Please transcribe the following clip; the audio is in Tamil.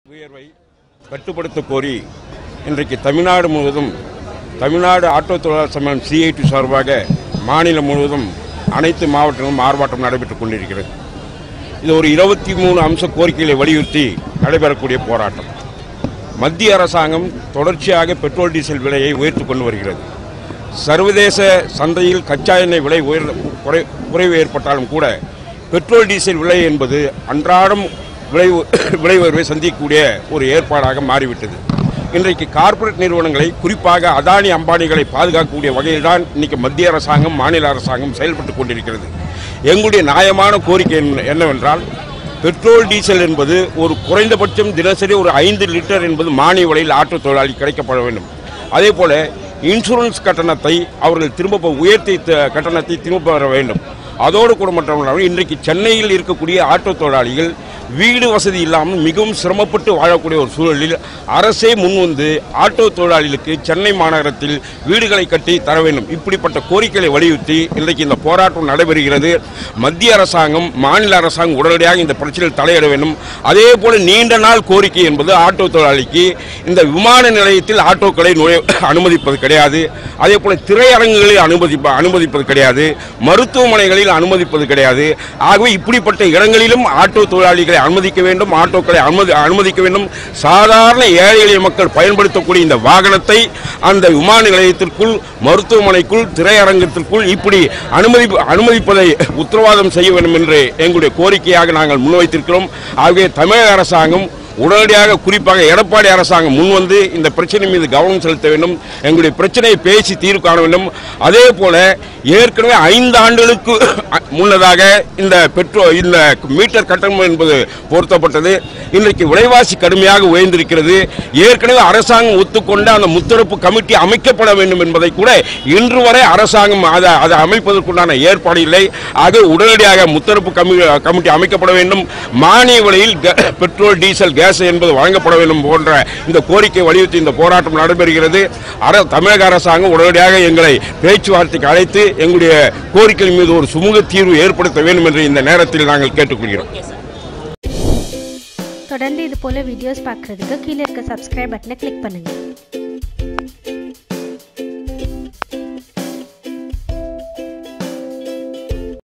உயர்வை கட்டுப்படுத்த கோரி இன்றைக்கு தமிழ்நாடு முழுவதும் தமிழ்நாடு ஆட்டோ தொழிலாளர் சம்மேளனம் சிஐடி சார்பாக மாநிலம் முழுவதும் அனைத்து மாவட்டங்களும் ஆர்ப்பாட்டம் நடைபெற்றுக் கொண்டிருக்கிறது இது ஒரு இருபத்தி மூணு அம்ச கோரிக்கைகளை வலியுறுத்தி நடைபெறக்கூடிய போராட்டம் மத்திய அரசாங்கம் தொடர்ச்சியாக பெட்ரோல் டீசல் விலையை உயர்த்தி கொண்டு வருகிறது சர்வதேச சந்தையில் கச்சா எண்ணெய் விலை உயர் குறை குறைவு ஏற்பட்டாலும் கூட பெட்ரோல் டீசல் விலை என்பது அன்றாடம் விலை உ- விலை உயர்வை சந்திக்கக்கூடிய ஒரு ஏற்பாடாக மாறிவிட்டது இன்றைக்கு கார்ப்பரேட் நிறுவனங்களை குறிப்பாக அதானி அம்பானிகளை பாதுகாக்கக்கூடிய வகையில் தான் இன்னைக்கு மத்திய அரசாங்கம் மாநில அரசாங்கம் செயல்பட்டு கொண்டிருக்கிறது எங்களுடைய நியாயமான கோரிக்கை என்ன- என்னவென்றால் பெட்ரோல் டீசல் என்பது ஒரு குறைந்தபட்சம் தினசரி ஒரு ஐந்து லிட்டர் என்பது மானிய விலையில் ஆட்டோ தொழிலாளி கிடைக்கப்பட வேண்டும் அதே போல இன்சூரன்ஸ் கட்டணத்தை அவர்கள் திரும்ப ப- உயர்த்தி த- கட்டணத்தை திரும்ப பெற வேண்டும் அதோடு கூட மட்டுமல்லாமல் இன்றைக்கு சென்னையில் இருக்கக்கூடிய ஆட்டோ தொழிலாளிகள் வீடு வசதி இல்லாமல் மிகவும் சிரமப்பட்டு வாழக்கூடிய ஒரு சூழலில் அரசே முன்வந்து ஆட்டோ தொழிலாளிகளுக்கு சென்னை மாநகரத்தில் வீடுகளை கட்டி தர வேண்டும் இப்படிப்பட்ட கோரிக்கைகளை வலியுறுத்தி இன்றைக்கு இந்த போராட்டம் நடைபெறுகிறது மத்திய அரசாங்கம் மாநில அரசாங்கம் உடனடியாக இந்த பிரச்சனையில் தலையிட வேண்டும் அதே போல நீண்ட நாள் கோரிக்கை என்பது ஆட்டோ தொழிலாளிக்கு இந்த விமான நிலையத்தில் ஆட்டோக்களை நுழை அனுமதிப்பது கிடையாது அதே போல திரையரங்குகளில் அனுமதிப்ப அனுமதிப்பது கிடையாது மருத்துவமனைகளில் அனுமதிப்பது கிடையாது ஆகவே இப்படிப்பட்ட இடங்களிலும் ஆட்டோ தொழிலாளிகளை அனுமதிக்க வேண்டும் ஆட்டோக்களை அனுமதி அனுமதிக்க வேண்டும் சாதாரண ஏழை எளிய மக்கள் பயன்படுத்தக்கூடிய இந்த வாகனத்தை அந்த விமான நிலையத்திற்குள் மருத்துவமனைக்குள் திரையரங்கத்திற்குள் இப்படி அனுமதி அனுமதிப்பதை உத்தரவாதம் செய்ய வேண்டும் என்று எங்களுடைய கோரிக்கையாக நாங்கள் முன்வைத்திருக்கிறோம் ஆகவே தமிழக அரசாங்கம் உடனடியாக குறிப்பாக எடப்பாடி அரசாங்கம் முன்வந்து இந்த பிரச்சனை மீது கவனம் செலுத்த வேண்டும் எங்களுடைய பிரச்சனையை பேசி தீர்வு காண வேண்டும் அதே போல ஏற்கனவே ஐந்து ஆண்டுகளுக்கு முன்னதாக இந்த பெட்ரோ இந்த மீட்டர் கட்டணம் என்பது பொருத்தப்பட்டது இன்றைக்கு விலைவாசி கடுமையாக உயர்ந்திருக்கிறது ஏற்கனவே அரசாங்கம் ஒத்துக்கொண்ட அந்த முத்தரப்பு கமிட்டி அமைக்கப்பட வேண்டும் என்பதை கூட இன்று வரை அரசாங்கம் அதை அதை அமைப்பதற்குண்டான ஏற்பாடு இல்லை ஆக உடனடியாக முத்தரப்பு கமி கமிட்டி அமைக்கப்பட வேண்டும் மானிய விலையில் க- பெட்ரோல் டீசல் கேஸ் என்பது வழங்கப்பட வேண்டும் போன்ற இந்த கோரிக்கை வலியுறுத்தி இந்த போராட்டம் நடைபெறுகிறது அர தமிழக அரசாங்கம் உடனடியாக எங்களை பேச்சுவார்த்தைக்கு அழைத்து எங்களுடைய கோரிக்கை மீது ஒரு சுமூக தீர்வு ஏற்படுத்த வேண்டும் என்று இந்த நேரத்தில் நாங்கள் கேட்டுக்கொள்கிறோம் தொடர்ந்து இது போல வீடியோஸ் பார்க்குறதுக்கு கீழே இருக்க சப்ஸ்கிரைப் பட்டனை கிளிக் பண்ணுங்கள்